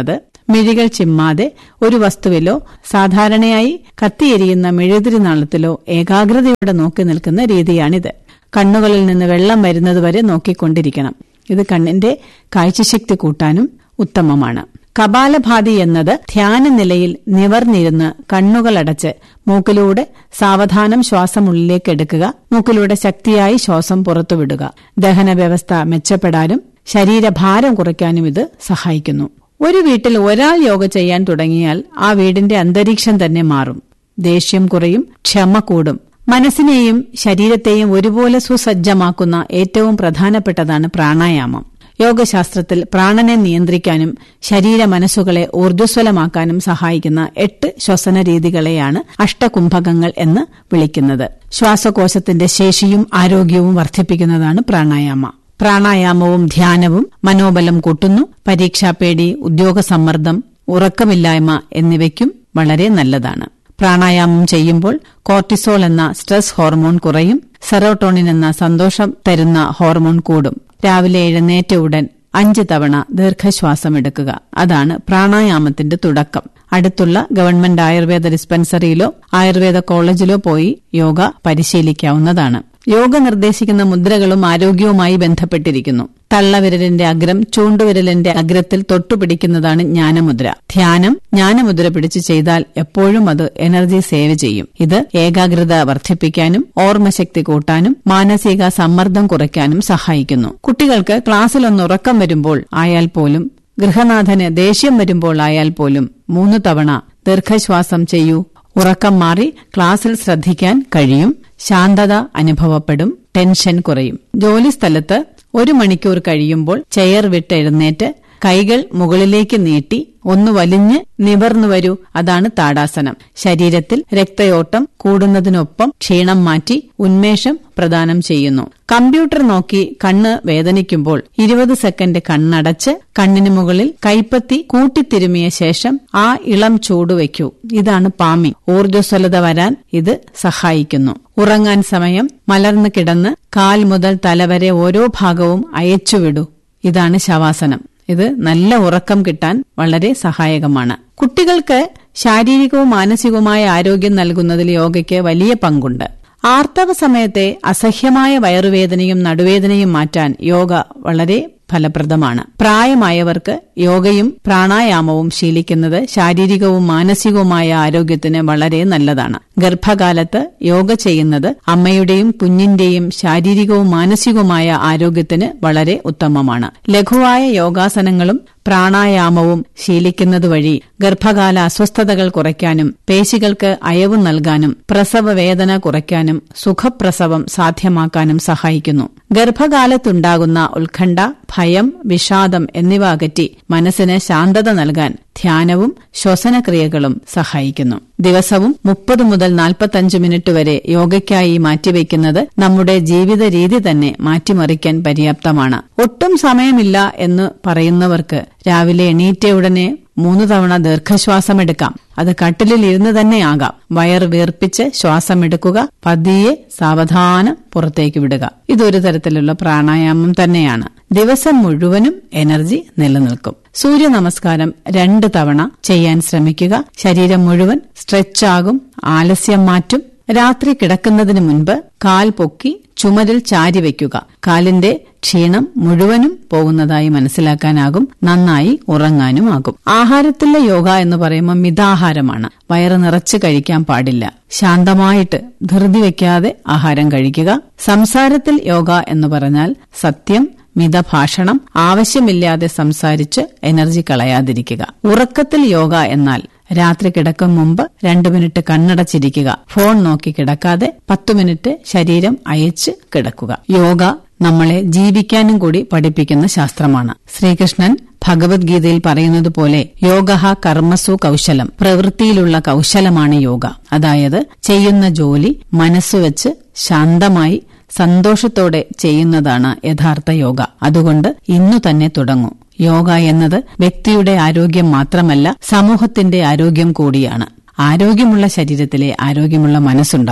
മിഴികൾ ചിമ്മാതെ ഒരു വസ്തുവിലോ സാധാരണയായി കത്തിയെരിയുന്ന മെഴുതിരി നാളത്തിലോ ഏകാഗ്രതയോടെ നോക്കി നിൽക്കുന്ന രീതിയാണിത് കണ്ണുകളിൽ നിന്ന് വെള്ളം വരുന്നതുവരെ നോക്കിക്കൊണ്ടിരിക്കണം ഇത് കണ്ണിന്റെ കാഴ്ചശക്തി കൂട്ടാനും ഉത്തമമാണ് കപാലഭാതി എന്നത് ധ്യാന നിലയിൽ നിവർന്നിരുന്ന് കണ്ണുകളടച്ച് മൂക്കിലൂടെ സാവധാനം ശ്വാസം ഉള്ളിലേക്ക് എടുക്കുക മൂക്കിലൂടെ ശക്തിയായി ശ്വാസം പുറത്തുവിടുക ദഹന വ്യവസ്ഥ മെച്ചപ്പെടാനും ശരീരഭാരം കുറയ്ക്കാനും ഇത് സഹായിക്കുന്നു ഒരു വീട്ടിൽ ഒരാൾ യോഗ ചെയ്യാൻ തുടങ്ങിയാൽ ആ വീടിന്റെ അന്തരീക്ഷം തന്നെ മാറും ദേഷ്യം കുറയും ക്ഷമ കൂടും മനസ്സിനെയും ശരീരത്തെയും ഒരുപോലെ സുസജ്ജമാക്കുന്ന ഏറ്റവും പ്രധാനപ്പെട്ടതാണ് പ്രാണായാമം യോഗശാസ്ത്രത്തിൽ പ്രാണനെ നിയന്ത്രിക്കാനും ശരീര മനസ്സുകളെ ഊർജ്ജസ്വലമാക്കാനും സഹായിക്കുന്ന എട്ട് ശ്വസന രീതികളെയാണ് അഷ്ടകുംഭകങ്ങൾ എന്ന് വിളിക്കുന്നത് ശ്വാസകോശത്തിന്റെ ശേഷിയും ആരോഗ്യവും വർദ്ധിപ്പിക്കുന്നതാണ് പ്രാണായാമ പ്രാണായാമവും ധ്യാനവും മനോബലം കൂട്ടുന്നു പരീക്ഷാപേടി ഉദ്യോഗസമ്മർദ്ദം ഉറക്കമില്ലായ്മ എന്നിവയ്ക്കും വളരെ നല്ലതാണ് പ്രാണായാമം ചെയ്യുമ്പോൾ കോർട്ടിസോൾ എന്ന സ്ട്രെസ് ഹോർമോൺ കുറയും സെറോട്ടോണിൻ എന്ന സന്തോഷം തരുന്ന ഹോർമോൺ കൂടും രാവിലെ എഴുന്നേറ്റ ഉടൻ അഞ്ച് തവണ ദീർഘശ്വാസം എടുക്കുക അതാണ് പ്രാണായാമത്തിന്റെ തുടക്കം അടുത്തുള്ള ഗവൺമെന്റ് ആയുർവേദ ഡിസ്പെൻസറിയിലോ ആയുർവേദ കോളേജിലോ പോയി യോഗ പരിശീലിക്കാവുന്നതാണ് യോഗ നിർദ്ദേശിക്കുന്ന മുദ്രകളും ആരോഗ്യവുമായി ബന്ധപ്പെട്ടിരിക്കുന്നു തള്ളവിരലിന്റെ അഗ്രം ചൂണ്ടുവിരലിന്റെ അഗ്രത്തിൽ തൊട്ടുപിടിക്കുന്നതാണ് ജ്ഞാനമുദ്ര ധ്യാനം ജ്ഞാനമുദ്ര പിടിച്ച് ചെയ്താൽ എപ്പോഴും അത് എനർജി സേവ് ചെയ്യും ഇത് ഏകാഗ്രത വർദ്ധിപ്പിക്കാനും ഓർമ്മശക്തി കൂട്ടാനും മാനസിക സമ്മർദ്ദം കുറയ്ക്കാനും സഹായിക്കുന്നു കുട്ടികൾക്ക് ക്ലാസ്സിലൊന്ന് ഉറക്കം വരുമ്പോൾ ആയാൽ പോലും ഗൃഹനാഥന് ദേഷ്യം വരുമ്പോൾ ആയാൽ പോലും മൂന്ന് തവണ ദീർഘശ്വാസം ചെയ്യൂ ഉറക്കം മാറി ക്ലാസ്സിൽ ശ്രദ്ധിക്കാൻ കഴിയും ശാന്തത അനുഭവപ്പെടും ടെൻഷൻ കുറയും ജോലിസ്ഥലത്ത് ഒരു മണിക്കൂർ കഴിയുമ്പോൾ ചെയർ വിട്ട് എഴുന്നേറ്റ് കൈകൾ മുകളിലേക്ക് നീട്ടി ഒന്ന് വലിഞ്ഞ് നിവർന്നു വരൂ അതാണ് താടാസനം ശരീരത്തിൽ രക്തയോട്ടം കൂടുന്നതിനൊപ്പം ക്ഷീണം മാറ്റി ഉന്മേഷം പ്രദാനം ചെയ്യുന്നു കമ്പ്യൂട്ടർ നോക്കി കണ്ണ് വേദനിക്കുമ്പോൾ ഇരുപത് സെക്കൻഡ് കണ്ണടച്ച് കണ്ണിന് മുകളിൽ കൈപ്പത്തി കൂട്ടിത്തിരുമിയ ശേഷം ആ ഇളം ചൂട് വയ്ക്കൂ ഇതാണ് പാമിംഗ് ഊർജ്ജസ്വലത വരാൻ ഇത് സഹായിക്കുന്നു ഉറങ്ങാൻ സമയം മലർന്നു കിടന്ന് കാൽ മുതൽ തലവരെ ഓരോ ഭാഗവും അയച്ചുവിടൂ ഇതാണ് ശവാസനം ഇത് നല്ല ഉറക്കം കിട്ടാൻ വളരെ സഹായകമാണ് കുട്ടികൾക്ക് ശാരീരികവും മാനസികവുമായ ആരോഗ്യം നൽകുന്നതിൽ യോഗയ്ക്ക് വലിയ പങ്കുണ്ട് ആർത്തവ സമയത്തെ അസഹ്യമായ വയറുവേദനയും നടുവേദനയും മാറ്റാൻ യോഗ വളരെ ഫലപ്രദമാണ് പ്രായമായവർക്ക് യോഗയും പ്രാണായാമവും ശീലിക്കുന്നത് ശാരീരികവും മാനസികവുമായ ആരോഗ്യത്തിന് വളരെ നല്ലതാണ് ഗർഭകാലത്ത് യോഗ ചെയ്യുന്നത് അമ്മയുടെയും കുഞ്ഞിന്റെയും ശാരീരികവും മാനസികവുമായ ആരോഗ്യത്തിന് വളരെ ഉത്തമമാണ് ലഘുവായ യോഗാസനങ്ങളും പ്രാണായാമവും ശീലിക്കുന്നതുവഴി ഗർഭകാല അസ്വസ്ഥതകൾ കുറയ്ക്കാനും പേശികൾക്ക് അയവ് നൽകാനും പ്രസവ വേദന കുറയ്ക്കാനും സുഖപ്രസവം സാധ്യമാക്കാനും സഹായിക്കുന്നു ഗർഭകാലത്തുണ്ടാകുന്ന ഉത്കണ്ഠ ഭയം വിഷാദം എന്നിവ അകറ്റി മനസ്സിന് ശാന്തത നൽകാൻ ധ്യാനവും ശ്വസനക്രിയകളും സഹായിക്കുന്നു ദിവസവും മുപ്പത് മുതൽ നാൽപ്പത്തഞ്ച് മിനിറ്റ് വരെ യോഗയ്ക്കായി മാറ്റിവെക്കുന്നത് നമ്മുടെ ജീവിത രീതി തന്നെ മാറ്റിമറിക്കാൻ പര്യാപ്തമാണ് ഒട്ടും സമയമില്ല എന്ന് പറയുന്നവർക്ക് രാവിലെ എണീറ്റയുടനെ മൂന്ന് തവണ ദീർഘശ്വാസമെടുക്കാം അത് കട്ടിലിൽ ഇരുന്ന് തന്നെ ആകാം വയർ വീർപ്പിച്ച് ശ്വാസമെടുക്കുക പതിയെ സാവധാനം പുറത്തേക്ക് വിടുക ഇതൊരു തരത്തിലുള്ള പ്രാണായാമം തന്നെയാണ് ദിവസം മുഴുവനും എനർജി നിലനിൽക്കും സൂര്യ നമസ്കാരം രണ്ട് തവണ ചെയ്യാൻ ശ്രമിക്കുക ശരീരം മുഴുവൻ സ്ട്രെച്ചാകും ആലസ്യം മാറ്റും രാത്രി കിടക്കുന്നതിന് മുൻപ് കാൽ പൊക്കി ചുമരിൽ ചാരി വയ്ക്കുക കാലിന്റെ ക്ഷീണം മുഴുവനും പോകുന്നതായി മനസ്സിലാക്കാനാകും നന്നായി ഉറങ്ങാനുമാകും ആഹാരത്തിലെ യോഗ എന്ന് പറയുമ്പോൾ മിതാഹാരമാണ് വയറ് നിറച്ച് കഴിക്കാൻ പാടില്ല ശാന്തമായിട്ട് ധൃതി വയ്ക്കാതെ ആഹാരം കഴിക്കുക സംസാരത്തിൽ യോഗ എന്ന് പറഞ്ഞാൽ സത്യം മിതഭാഷണം ആവശ്യമില്ലാതെ സംസാരിച്ച് എനർജി കളയാതിരിക്കുക ഉറക്കത്തിൽ യോഗ എന്നാൽ രാത്രി കിടക്കും മുമ്പ് രണ്ടു മിനിറ്റ് കണ്ണടച്ചിരിക്കുക ഫോൺ നോക്കി കിടക്കാതെ പത്തു മിനിറ്റ് ശരീരം അയച്ച് കിടക്കുക യോഗ നമ്മളെ ജീവിക്കാനും കൂടി പഠിപ്പിക്കുന്ന ശാസ്ത്രമാണ് ശ്രീകൃഷ്ണൻ ഭഗവത്ഗീതയിൽ പറയുന്നത് പോലെ യോഗ കർമ്മസു കൌശലം പ്രവൃത്തിയിലുള്ള കൌശലമാണ് യോഗ അതായത് ചെയ്യുന്ന ജോലി മനസ്സുവെച്ച് ശാന്തമായി സന്തോഷത്തോടെ ചെയ്യുന്നതാണ് യഥാർത്ഥ യോഗ അതുകൊണ്ട് ഇന്നു തന്നെ തുടങ്ങൂ യോഗ എന്നത് വ്യക്തിയുടെ ആരോഗ്യം മാത്രമല്ല സമൂഹത്തിന്റെ ആരോഗ്യം കൂടിയാണ് ആരോഗ്യമുള്ള ശരീരത്തിലെ ആരോഗ്യമുള്ള മനസ്സുണ്ടാവൂ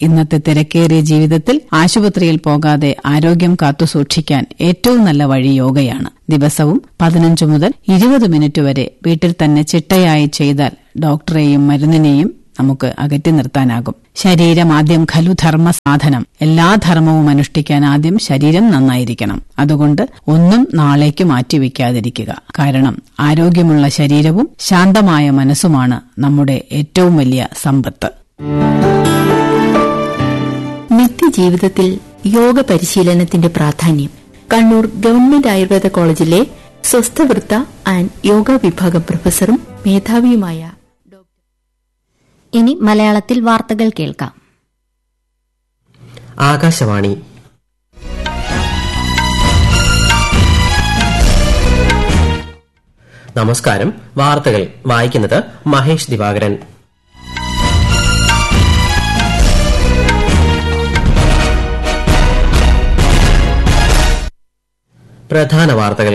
ഇന്നത്തെ തിരക്കേറിയ ജീവിതത്തിൽ ആശുപത്രിയിൽ പോകാതെ ആരോഗ്യം കാത്തുസൂക്ഷിക്കാൻ ഏറ്റവും നല്ല വഴി യോഗയാണ് ദിവസവും പതിനഞ്ച് മുതൽ ഇരുപത് മിനിറ്റ് വരെ വീട്ടിൽ തന്നെ ചിട്ടയായി ചെയ്താൽ ഡോക്ടറെയും മരുന്നിനെയും നമുക്ക് അകറ്റി നിർത്താനാകും ശരീരം ആദ്യം ഖലു ധർമ്മ സാധനം എല്ലാ ധർമ്മവും അനുഷ്ഠിക്കാൻ ആദ്യം ശരീരം നന്നായിരിക്കണം അതുകൊണ്ട് ഒന്നും നാളേക്ക് മാറ്റിവെക്കാതിരിക്കുക കാരണം ആരോഗ്യമുള്ള ശരീരവും ശാന്തമായ മനസ്സുമാണ് നമ്മുടെ ഏറ്റവും വലിയ സമ്പത്ത് നിത്യജീവിതത്തിൽ യോഗ പരിശീലനത്തിന്റെ പ്രാധാന്യം കണ്ണൂർ ഗവൺമെന്റ് ആയുർവേദ കോളേജിലെ സ്വസ്ഥവൃത്ത ആൻഡ് യോഗ വിഭാഗം പ്രൊഫസറും മേധാവിയുമായ ഇനി മലയാളത്തിൽ വാർത്തകൾ കേൾക്കാം ആകാശവാണി നമസ്കാരം വാർത്തകൾ വായിക്കുന്നത് മഹേഷ് ദിവാകരൻ പ്രധാന വാർത്തകൾ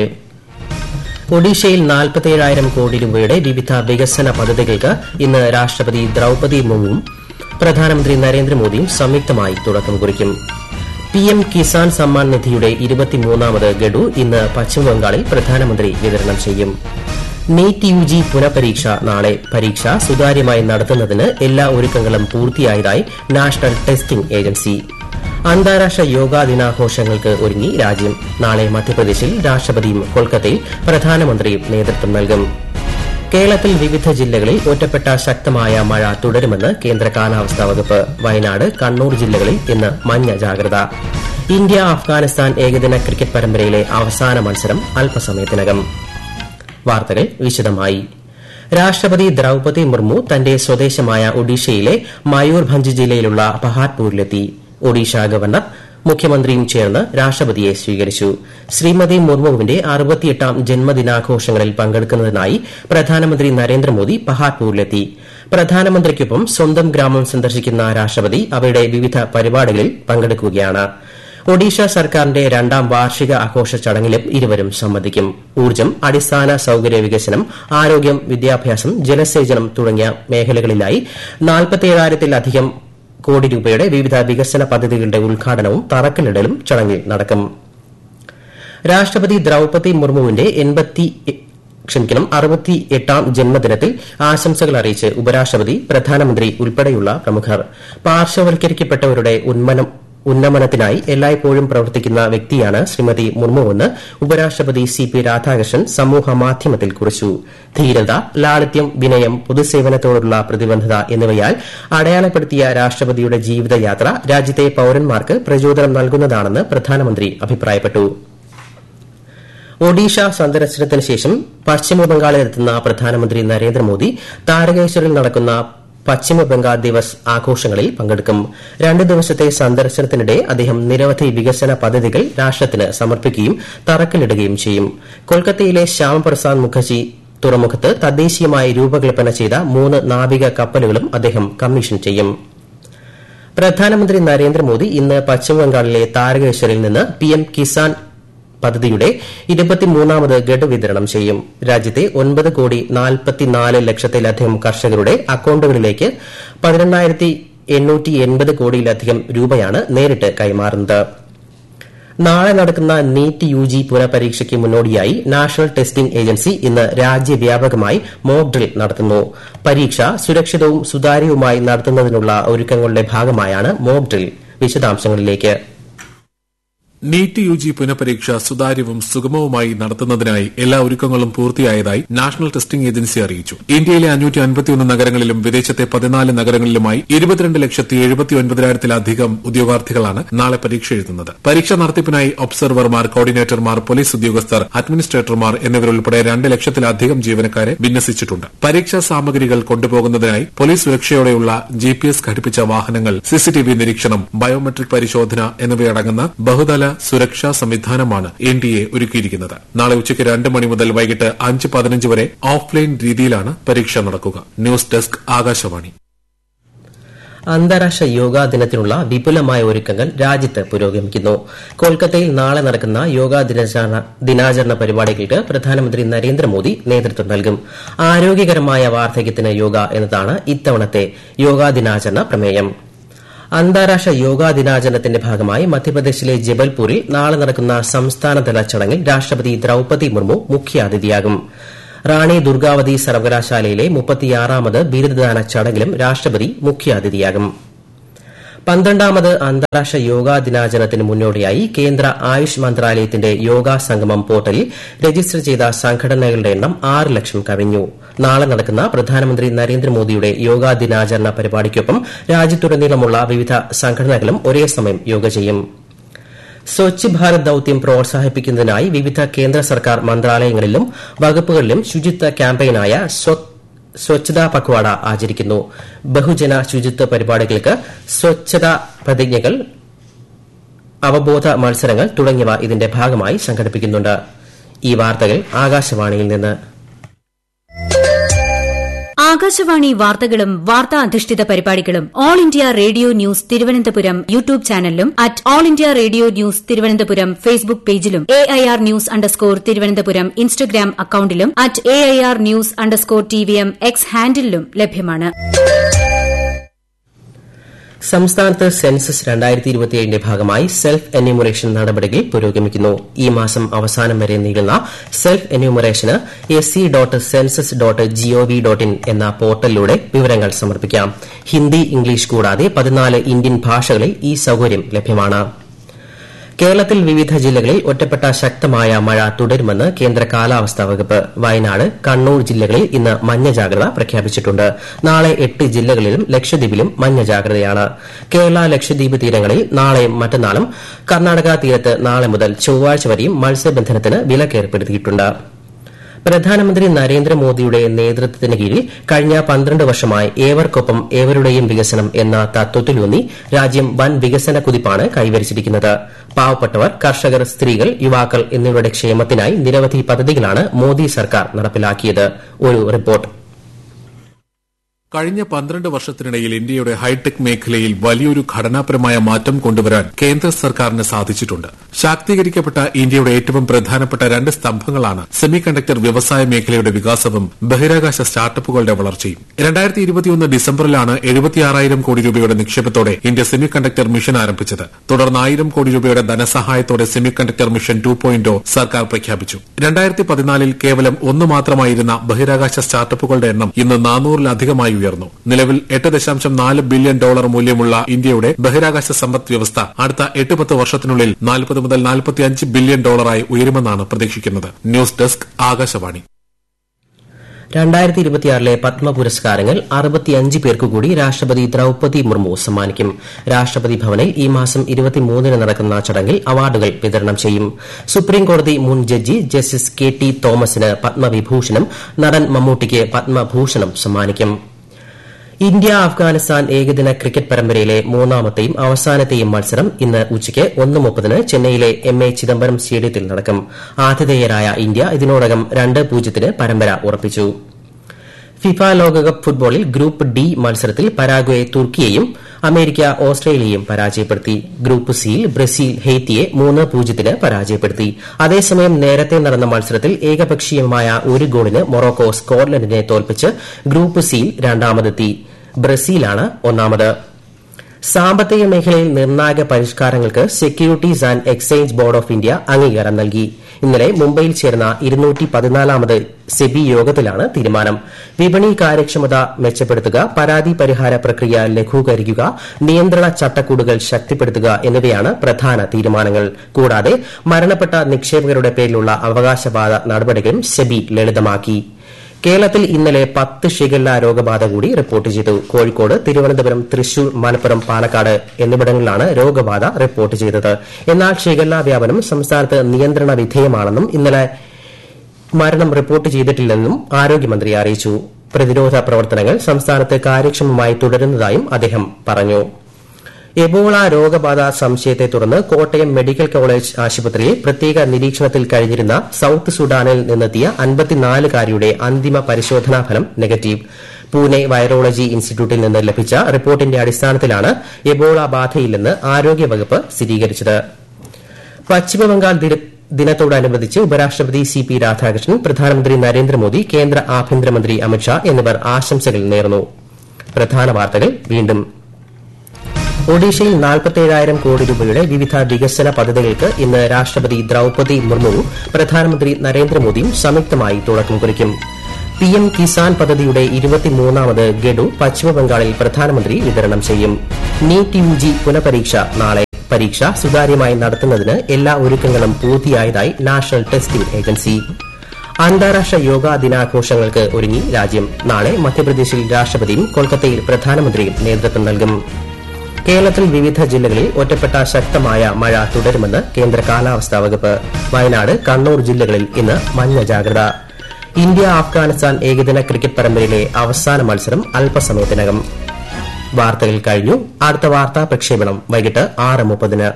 ഒഡീഷയിൽ നാൽപ്പത്തിയേഴായിരം കോടി രൂപയുടെ വിവിധ വികസന പദ്ധതികൾക്ക് ഇന്ന് രാഷ്ട്രപതി ദ്രൌപതി മുർമുവും പ്രധാനമന്ത്രി നരേന്ദ്രമോദിയും സംയുക്തമായി തുടക്കം കുറിക്കും പി എം കിസാൻ സമ്മാൻ നിധിയുടെ ഇരുപത്തിമൂന്നാമത് ഗഡു ഇന്ന് പശ്ചിമബംഗാളിൽ പ്രധാനമന്ത്രി വിതരണം ചെയ്യും നീറ്റ് യു ജി പുനഃപരീക്ഷ നാളെ പരീക്ഷ സുതാര്യമായി നടത്തുന്നതിന് എല്ലാ ഒരുക്കങ്ങളും പൂർത്തിയായതായി നാഷണൽ ടെസ്റ്റിംഗ് ഏജൻസി അന്താരാഷ്ട്ര യോഗാ ദിനാഘോഷങ്ങൾക്ക് ഒരുങ്ങി രാജ്യം നാളെ മധ്യപ്രദേശിൽ രാഷ്ട്രപതിയും കൊൽക്കത്തയിൽ പ്രധാനമന്ത്രിയും നേതൃത്വം നൽകും കേരളത്തിൽ വിവിധ ജില്ലകളിൽ ഒറ്റപ്പെട്ട ശക്തമായ മഴ തുടരുമെന്ന് കേന്ദ്ര കാലാവസ്ഥാ വകുപ്പ് വയനാട് കണ്ണൂർ ജില്ലകളിൽ ഇന്ന് മഞ്ഞ ജാഗ്രത ഇന്ത്യ അഫ്ഗാനിസ്ഥാൻ ഏകദിന ക്രിക്കറ്റ് പരമ്പരയിലെ അവസാന മത്സരം അല്പസമയത്തിനകം വാർത്തകൾ വിശദമായി രാഷ്ട്രപതി ദ്രൌപതി മുർമു തന്റെ സ്വദേശമായ ഒഡീഷയിലെ മയൂർഭഞ്ച് ജില്ലയിലുള്ള പഹാർപൂരിലെത്തി ഒഡീഷ ഗവർണർ മുഖ്യമന്ത്രിയും ചേർന്ന് രാഷ്ട്രപതിയെ സ്വീകരിച്ചു ശ്രീമതി മുർമുവിന്റെ അറുപത്തിയെട്ടാം ജന്മദിനാഘോഷങ്ങളിൽ പങ്കെടുക്കുന്നതിനായി പ്രധാനമന്ത്രി നരേന്ദ്രമോദി പഹാർപൂരിലെത്തി പ്രധാനമന്ത്രിക്കൊപ്പം സ്വന്തം ഗ്രാമം സന്ദർശിക്കുന്ന രാഷ്ട്രപതി അവയുടെ വിവിധ പരിപാടികളിൽ പങ്കെടുക്കുകയാണ് ഒഡീഷ സർക്കാരിന്റെ രണ്ടാം വാർഷിക ആഘോഷ ചടങ്ങിലും ഇരുവരും സംബന്ധിക്കും ഊർജ്ജം അടിസ്ഥാന സൌകര്യ വികസനം ആരോഗ്യം വിദ്യാഭ്യാസം ജലസേചനം തുടങ്ങിയ മേഖലകളിലായി നാൽപ്പത്തിയേഴായിരത്തിലധികം കോടി രൂപയുടെ വിവിധ വികസന പദ്ധതികളുടെ ഉദ്ഘാടനവും തറക്കല്ലിടലും ചടങ്ങിൽ നടക്കും രാഷ്ട്രപതി ദ്രൌപതി മുർമുവിന്റെ എൺപത്തി ക്ഷമിക്കണം അറുപത്തി എട്ടാം ജന്മദിനത്തിൽ ആശംസകൾ അറിയിച്ച് ഉപരാഷ്ട്രപതി പ്രധാനമന്ത്രി ഉൾപ്പെടെയുള്ള പ്രമുഖർ പാർശ്വവൽക്കരിക്കപ്പെട്ടവരുടെ ഉന്മനം ഉന്നമനത്തിനായി എല്ലായ്പ്പോഴും പ്രവർത്തിക്കുന്ന വ്യക്തിയാണ് ശ്രീമതി മുർമുവെന്ന് ഉപരാഷ്ട്രപതി സി പി രാധാകൃഷ്ണൻ സമൂഹ മാധ്യമത്തിൽ കുറിച്ചു ധീരത ലാളിത്യം വിനയം പൊതുസേവനത്തോടുള്ള പ്രതിബദ്ധത എന്നിവയാൽ അടയാളപ്പെടുത്തിയ രാഷ്ട്രപതിയുടെ ജീവിതയാത്ര രാജ്യത്തെ പൌരന്മാർക്ക് പ്രചോദനം നൽകുന്നതാണെന്ന് പ്രധാനമന്ത്രി അഭിപ്രായപ്പെട്ടു ഒഡീഷ സന്ദർശനത്തിന് ശേഷം പശ്ചിമബംഗാളിലെത്തുന്ന പ്രധാനമന്ത്രി നരേന്ദ്രമോദി താരകേശ്വറിൽ നടക്കുന്ന പശ്ചിമ ബംഗാൾ ദിവസ് ആഘോഷങ്ങളിൽ പങ്കെടുക്കും രണ്ട് ദിവസത്തെ സന്ദർശനത്തിനിടെ അദ്ദേഹം നിരവധി വികസന പദ്ധതികൾ രാഷ്ട്രത്തിന് സമർപ്പിക്കുകയും തറക്കല്ലിടുകയും ചെയ്യും കൊൽക്കത്തയിലെ ശ്യാമപ്രസാദ് മുഖർജി തുറമുഖത്ത് തദ്ദേശീയമായി രൂപകൽപ്പന ചെയ്ത മൂന്ന് നാവിക കപ്പലുകളും അദ്ദേഹം കമ്മീഷൻ ചെയ്യും പ്രധാനമന്ത്രി നരേന്ദ്രമോദി ഇന്ന് പശ്ചിമബംഗാളിലെ താരകേശ്വറിൽ നിന്ന് പിഎം കിസാൻ പദ്ധതിയുടെ ഇരുപത്തിമൂന്നാമത് ഗഡു വിതരണം ചെയ്യും രാജ്യത്തെ ഒൻപത് കോടി നാൽപ്പത്തിനാല് ലക്ഷത്തിലധികം കർഷകരുടെ അക്കൌണ്ടുകളിലേക്ക് പതിനെണ്ണായിരത്തി എണ്ണൂറ്റി എൺപത് കോടിയിലധികം രൂപയാണ് നേരിട്ട് കൈമാറുന്നത് നാളെ നടക്കുന്ന നീറ്റ് യു ജി പുനഃപരീക്ഷയ്ക്ക് മുന്നോടിയായി നാഷണൽ ടെസ്റ്റിംഗ് ഏജൻസി ഇന്ന് രാജ്യവ്യാപകമായി മോക്ക് ഡ്രിൽ നടത്തുന്നു പരീക്ഷ സുരക്ഷിതവും സുതാര്യവുമായി നടത്തുന്നതിനുള്ള ഒരുക്കങ്ങളുടെ ഭാഗമായാണ് മോക്ക് ഡ്രിൽ വിശദാംശങ്ങളിലേക്ക് നീറ്റ് യു ജി പുനഃപരീക്ഷ സുതാര്യവും സുഗമവുമായി നടത്തുന്നതിനായി എല്ലാ ഒരുക്കങ്ങളും പൂർത്തിയായതായി നാഷണൽ ടെസ്റ്റിംഗ് ഏജൻസി അറിയിച്ചു ഇന്ത്യയിലെ അഞ്ഞൂറ്റി അൻപത്തിയൊന്ന് നഗരങ്ങളിലും വിദേശത്തെ പതിനാല് നഗരങ്ങളിലുമായി ഇരുപത്തിരണ്ട് ലക്ഷത്തി എഴുപത്തി ഒൻപതിനായിരത്തിലധികം ഉദ്യോഗാർത്ഥികളാണ് നാളെ പരീക്ഷ എഴുതുന്നത് പരീക്ഷ നടത്തിപ്പിനായി ഒബ്സർവർമാർ കോർഡിനേറ്റർമാർ പോലീസ് ഉദ്യോഗസ്ഥർ അഡ്മിനിസ്ട്രേറ്റർമാർ എന്നിവരുൾപ്പെടെ രണ്ട് ലക്ഷത്തിലധികം ജീവനക്കാരെ വിന്യസിച്ചിട്ടുണ്ട് പരീക്ഷാ സാമഗ്രികൾ കൊണ്ടുപോകുന്നതിനായി പോലീസ് സുരക്ഷയോടെയുള്ള ജി പി എസ് ഘടിപ്പിച്ച വാഹനങ്ങൾ സിസിടിവി നിരീക്ഷണം ബയോമെട്രിക് പരിശോധന എന്നിവയടങ്ങുന്ന ബഹുതല സുരക്ഷാ സംവിധാനമാണ് എൻ ഡി എ ഒരുക്കിയിരിക്കുന്നത് നാളെ ഉച്ചയ്ക്ക് രണ്ട് മണി മുതൽ വൈകിട്ട് അഞ്ച് പതിനഞ്ച് വരെ ഓഫ്ലൈൻ രീതിയിലാണ് പരീക്ഷ നടക്കുക ന്യൂസ് ഡെസ്ക് ആകാശവാണി അന്താരാഷ്ട്ര യോഗാ ദിനത്തിനുള്ള വിപുലമായ ഒരുക്കങ്ങൾ രാജ്യത്ത് പുരോഗമിക്കുന്നു കൊൽക്കത്തയിൽ നാളെ നടക്കുന്ന യോഗാ ദിനാചരണ ദിനാചരണ പരിപാടികൾക്ക് പ്രധാനമന്ത്രി നരേന്ദ്രമോദി നേതൃത്വം നൽകും ആരോഗ്യകരമായ വാർദ്ധക്യത്തിന് യോഗ എന്നതാണ് ഇത്തവണത്തെ യോഗാ ദിനാചരണ പ്രമേയം അന്താരാഷ്ട്ര യോഗാ ദിനാചരണത്തിന്റെ ഭാഗമായി മധ്യപ്രദേശിലെ ജബൽപൂരിൽ നാളെ നടക്കുന്ന സംസ്ഥാനതല ചടങ്ങിൽ രാഷ്ട്രപതി ദ്രൌപതി മുർമു മുഖ്യാതിഥിയാകും റാണി ദുർഗാവതി സർവകലാശാലയിലെ മുപ്പത്തിയാറാമത് ബിരുദദാന ചടങ്ങിലും രാഷ്ട്രപതി മുഖ്യാതിഥിയാകും പന്ത്രണ്ടാമത് അന്താരാഷ്ട്ര യോഗാ ദിനാചരണത്തിന് മുന്നോടിയായി കേന്ദ്ര ആയുഷ് മന്ത്രാലയത്തിന്റെ യോഗാ സംഗമം പോർട്ടലിൽ രജിസ്റ്റർ ചെയ്ത സംഘടനകളുടെ എണ്ണം ആറ് ലക്ഷം കവിഞ്ഞു നാളെ നടക്കുന്ന പ്രധാനമന്ത്രി നരേന്ദ്രമോദിയുടെ യോഗാ ദിനാചരണ പരിപാടിക്കൊപ്പം രാജ്യത്തുടനീളമുള്ള വിവിധ സംഘടനകളും ഒരേ സമയം യോഗ ചെയ്യും സ്വച്ഛ് ഭാരത് ദൌത്യം പ്രോത്സാഹിപ്പിക്കുന്നതിനായി വിവിധ കേന്ദ്ര സർക്കാർ മന്ത്രാലയങ്ങളിലും വകുപ്പുകളിലും ശുചിത്വ ക്യാമ്പയിനായ സ്വച്ഛതാ പക്വാഡ ആചരിക്കുന്നു ബഹുജന ശുചിത്വ പരിപാടികൾക്ക് സ്വച്ഛതാ പ്രതിജ്ഞകൾ അവബോധ മത്സരങ്ങൾ തുടങ്ങിയവ ഇതിന്റെ ഭാഗമായി സംഘടിപ്പിക്കുന്നുണ്ട് ഈ വാർത്തകൾ ആകാശവാണിയിൽ നിന്ന് ആകാശവാണി വാർത്തകളും വാർത്താ അധിഷ്ഠിത പരിപാടികളും All India Radio news Thiruvananthapuram YouTube ചാനലിലും at All India Radio news Thiruvananthapuram Facebook പേജിലും A I R news underscore Thiruvananthapuram Instagram അക്കൌണ്ടിലും at A I R news underscore T V M X ഹാൻഡിലും ലഭ്യമാണ് സംസ്ഥാനത്ത് സെൻസസ് രണ്ടായിരത്തി ഇരുപത്തിയേഴിന്റെ ഭാഗമായി സെൽഫ് എന്യൂമറേഷൻ നടപടികൾ പുരോഗമിക്കുന്നു ഈ മാസം അവസാനം വരെ നീളുന്ന സെൽഫ് എന്യൂമറേഷന് S C dot census dot gov dot in എന്ന പോർട്ടലിലൂടെ വിവരങ്ങൾ സമർപ്പിക്കാം ഹിന്ദി ഇംഗ്ലീഷ് കൂടാതെ പതിനാല് ഇന്ത്യൻ ഭാഷകളിൽ ഈ സൌകര്യം ലഭ്യമാണ് കേരളത്തിൽ വിവിധ ജില്ലകളിൽ ഒറ്റപ്പെട്ട ശക്തമായ മഴ തുടരുമെന്ന് കേന്ദ്ര കാലാവസ്ഥാ വകുപ്പ് വയനാട് കണ്ണൂർ ജില്ലകളിൽ ഇന്ന് മഞ്ഞ ജാഗ്രത പ്രഖ്യാപിച്ചിട്ടുണ്ട് നാളെ എട്ട് ജില്ലകളിലും ലക്ഷദ്വീപിലും മഞ്ഞ ജാഗ്രതയാണ് കേരള ലക്ഷദ്വീപ് തീരങ്ങളിൽ നാളെയും മറ്റന്നാളും കർണാടക തീരത്ത് നാളെ മുതൽ ചൊവ്വാഴ്ച വരെയും മത്സ്യബന്ധനത്തിന് വിലക്കേർപ്പെടുത്തിയിട്ടുണ്ട് പ്രധാനമന്ത്രി നരേന്ദ്രമോദിയുടെ നേതൃത്വത്തിന് കീഴിൽ കഴിഞ്ഞ പന്ത്രണ്ട് വർഷമായി ഏവർക്കൊപ്പം ഏവരുടെയും വികസനം എന്ന തത്വത്തിലൂന്നി രാജ്യം വൻ വികസന കുതിപ്പാണ് കൈവരിച്ചിരിക്കുന്നത് പാവപ്പെട്ടവർ കർഷകർ സ്ത്രീകൾ യുവാക്കൾ എന്നിവരുടെ ക്ഷേമത്തിനായി നിരവധി പദ്ധതികളാണ് മോദി സർക്കാർ നടപ്പിലാക്കിയത് ഒരു റിപ്പോർട്ട് കഴിഞ്ഞ പന്ത്രണ്ട് വർഷത്തിനിടയിൽ ഇന്ത്യയുടെ ഹൈടെക് മേഖലയിൽ വലിയൊരു ഘടനാപരമായ മാറ്റം കൊണ്ടുവരാൻ കേന്ദ്ര സർക്കാരിന് സാധിച്ചിട്ടുണ്ട് ശാക്തീകരിക്കപ്പെട്ട ഇന്ത്യയുടെ ഏറ്റവും പ്രധാനപ്പെട്ട രണ്ട് സ്തംഭങ്ങളാണ് സെമി കണ്ടക്ടർ വ്യവസായ മേഖലയുടെ വികാസവും ബഹിരാകാശ സ്റ്റാർട്ടപ്പുകളുടെ വളർച്ചയും രണ്ടായിരത്തി ഇരുപത്തിയൊന്ന് ഡിസംബറിലാണ് എഴുപത്തിയാറായിരം കോടി രൂപയുടെ നിക്ഷേപത്തോടെ ഇന്ത്യ സെമി കണ്ടക്ടർ മിഷൻ ആരംഭിച്ചത് തുടർന്ന് ആയിരം കോടി രൂപയുടെ ധനസഹായത്തോടെ semiconductor mission two point സർക്കാർ പ്രഖ്യാപിച്ചു രണ്ടായിരത്തി പതിനാലിൽ കേവലം ഒന്ന് മാത്രമായിരുന്ന ബഹിരാകാശ സ്റ്റാർട്ടപ്പുകളുടെ എണ്ണം ഇന്ന് നാനൂറിലധികമായി ഉയർന്നു നിലവിൽ എട്ട് ദശാംശം നാല് ബില്യൺ ഡോളർ മൂല്യമുള്ള ഇന്ത്യയുടെ ബഹിരാകാശ സമ്പദ് വ്യവസ്ഥ അടുത്ത എട്ട് പത്ത് വർഷത്തിനുള്ളിൽ നാൽപ്പത് മുതൽ നാൽപ്പത്തിയഞ്ച് ബില്യൺ ഡോളറായി ഉയരുമെന്നാണ് പ്രതീക്ഷിക്കുന്നത് ന്യൂസ് ഡെസ്ക് ആകാശവാണി രണ്ടായിരത്തി ഇരുപത്തിയാറിലെ പത്മ പുരസ്കാരങ്ങൾ അറുപത്തിയഞ്ച് പേർക്ക് കൂടി രാഷ്ട്രപതി ദ്രൌപതി മുർമു സമ്മാനിക്കും രാഷ്ട്രപതി ഭവനിൽ ഈ മാസം ഇരുപത്തിമൂന്നിന് നടക്കുന്ന ചടങ്ങിൽ അവാർഡുകൾ വിതരണം ചെയ്യും സുപ്രീംകോടതി മുൻ ജഡ്ജി ജസ്റ്റിസ് കെ ടി തോമസിന് പത്മവിഭൂഷണം നടൻ മമ്മൂട്ടിക്ക് പത്മഭൂഷണം സമ്മാനിക്കും ഇന്ത്യ അഫ്ഗാനിസ്ഥാൻ ഏകദിന ക്രിക്കറ്റ് പരമ്പരയിലെ മൂന്നാമത്തെയും അവസാനത്തെയും മത്സരം ഇന്ന് ഉച്ചയ്ക്ക് ഒന്ന് മുപ്പതിന് ചെന്നൈയിലെ എം എ ചിദംബരം സ്റ്റേഡിയത്തിൽ നടക്കും ആതിഥേയരായ ഇന്ത്യ ഇതിനോടകം രണ്ട് പൂജ്യത്തിന് പരമ്പര ഉറപ്പിച്ചു ഫിഫ ലോകകപ്പ് ഫുട്ബോളിൽ ഗ്രൂപ്പ് ഡി മത്സരത്തിൽ പരാഗ്വെ തുർക്കിയെയും അമേരിക്ക ഓസ്ട്രേലിയയെയും പരാജയപ്പെടുത്തി ഗ്രൂപ്പ് സിയിൽ ബ്രസീൽ ഹെയ്ത്തിയെ മൂന്ന് പൂജ്യത്തിന് പരാജയപ്പെടുത്തി അതേസമയം നേരത്തെ നടന്ന മത്സരത്തിൽ ഏകപക്ഷീയമായ ഒരു ഗോളിന് മൊറോക്കോ സ്കോട്ട്ലൻഡിനെ തോൽപ്പിച്ച് ഗ്രൂപ്പ് സിയിൽ രണ്ടാമതെത്തി ബ്രസീലാണ് ഒന്നാമത് സാമ്പത്തിക മേഖലയിൽ നിർണായക പരിഷ്കാരങ്ങൾക്ക് securities and exchange board of India അംഗീകാരം നൽകി ഇന്നലെ മുംബൈയിൽ ചേർന്ന ഇരുന്നൂറ്റി പതിനാലാമത് സെബി യോഗത്തിലാണ് തീരുമാനം വിപണി കാര്യക്ഷമത മെച്ചപ്പെടുത്തുക പരാതി പരിഹാര പ്രക്രിയ ലഘൂകരിക്കുക നിയന്ത്രണ ചട്ടക്കൂടുകൾ ശക്തിപ്പെടുത്തുക എന്നിവയാണ് പ്രധാന തീരുമാനങ്ങൾ കൂടാതെ മരണപ്പെട്ട നിക്ഷേപകരുടെ പേരിലുള്ള അവകാശവാദ നടപടികളും സെബി ലളിതമാക്കി കേരളത്തിൽ ഇന്നലെ പത്ത് ഷിഗല്ല രോഗബാധ കൂടി റിപ്പോർട്ട് ചെയ്തു കോഴിക്കോട് തിരുവനന്തപുരം തൃശൂർ മലപ്പുറം പാലക്കാട് എന്നിവിടങ്ങളിലാണ് രോഗബാധ റിപ്പോർട്ട് ചെയ്തത് എന്നാൽ ഷിഗല്ല വ്യാപനം സംസ്ഥാനത്ത് നിയന്ത്രണ വിധേയമാണെന്നും ഇന്നലെ മരണം റിപ്പോർട്ട് ചെയ്തിട്ടില്ലെന്നും ആരോഗ്യമന്ത്രി അറിയിച്ചു പ്രതിരോധ പ്രവർത്തനങ്ങൾ സംസ്ഥാനത്ത് കാര്യക്ഷമമായി തുടരുന്നതായും അദ്ദേഹം പറഞ്ഞു എബോള രോഗബാധ സംശയത്തെ തുടർന്ന് കോട്ടയം മെഡിക്കൽ കോളേജ് ആശുപത്രിയിൽ പ്രത്യേക നിരീക്ഷണത്തിൽ കഴിഞ്ഞിരുന്ന സൌത്ത് സുഡാനിൽ നിന്നെത്തിയ അൻപത്തിനാലുകാരിയുടെ അന്തിമ പരിശോധനാ ഫലം നെഗറ്റീവ് പൂനെ വൈറോളജി ഇൻസ്റ്റിറ്റ്യൂട്ടിൽ നിന്ന് ലഭിച്ച റിപ്പോർട്ടിന്റെ അടിസ്ഥാനത്തിലാണ് എബോള ബാധയില്ലെന്ന് ആരോഗ്യവകുപ്പ് സ്ഥിരീകരിച്ചത് പശ്ചിമബംഗാൾ ദിനത്തോടനുബന്ധിച്ച് ഉപരാഷ്ട്രപതി സി പി രാധാകൃഷ്ണൻ പ്രധാനമന്ത്രി നരേന്ദ്രമോദി കേന്ദ്ര ആഭ്യന്തരമന്ത്രി അമിത്ഷാ എന്നിവർ ആശംസകൾ നേർന്നു പ്രധാന വാർത്തകൾ വീണ്ടും ഒഡീഷയിൽ നാൽപ്പത്തേഴായിരം കോടി രൂപയുടെ വിവിധ വികസന പദ്ധതികൾക്ക് ഇന്ന് രാഷ്ട്രപതി ദ്രൌപതി മുർമുവും പ്രധാനമന്ത്രി നരേന്ദ്രമോദിയും സംയുക്തമായി തുടക്കം കുറിക്കും പി എം കിസാൻ പദ്ധതിയുടെ ഇരുപത്തിമൂന്നാമത് ഗഡു പശ്ചിമബംഗാളിൽ പ്രധാനമന്ത്രി വിതരണം ചെയ്യും നീറ്റ് യു ജി പുനഃപരീക്ഷ നാളെ പരീക്ഷ സുതാര്യമായി നടത്തുന്നതിന് എല്ലാ ഒരുക്കങ്ങളും പൂർത്തിയായതായി നാഷണൽ ടെസ്റ്റിംഗ് ഏജൻസി അന്താരാഷ്ട്ര യോഗാ ദിനാഘോഷങ്ങൾക്ക് ഒരുങ്ങി രാജ്യം നാളെ മധ്യപ്രദേശിൽ രാഷ്ട്രപതിയും കൊൽക്കത്തയിൽ പ്രധാനമന്ത്രിയും നേതൃത്വം നൽകും കേരളത്തിൽ വിവിധ ജില്ലകളിൽ ഒറ്റപ്പെട്ട ശക്തമായ മഴ തുടരുമെന്ന് കേന്ദ്ര കാലാവസ്ഥാ വകുപ്പ് വയനാട് കണ്ണൂർ ജില്ലകളിൽ ഇന്ന് മഞ്ഞ ജാഗ്രത ഇന്ത്യ അഫ്ഗാനിസ്ഥാൻ ഏകദിന ക്രിക്കറ്റ് പരമ്പരയിലെ അവസാന മത്സരം അല്പസമയത്തിനകം വാർത്തകൾ കഴിഞ്ഞു അടുത്ത വാർത്താ പ്രക്ഷേപണം വൈകിട്ട് ആറ് മുപ്പതിന്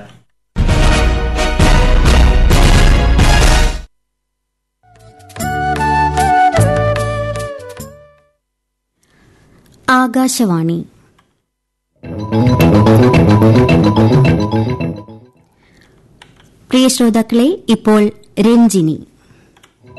ആകാശവാണി പ്രിയ ശ്രോതാക്കളെ ഇപ്പോൾ രഞ്ജിനി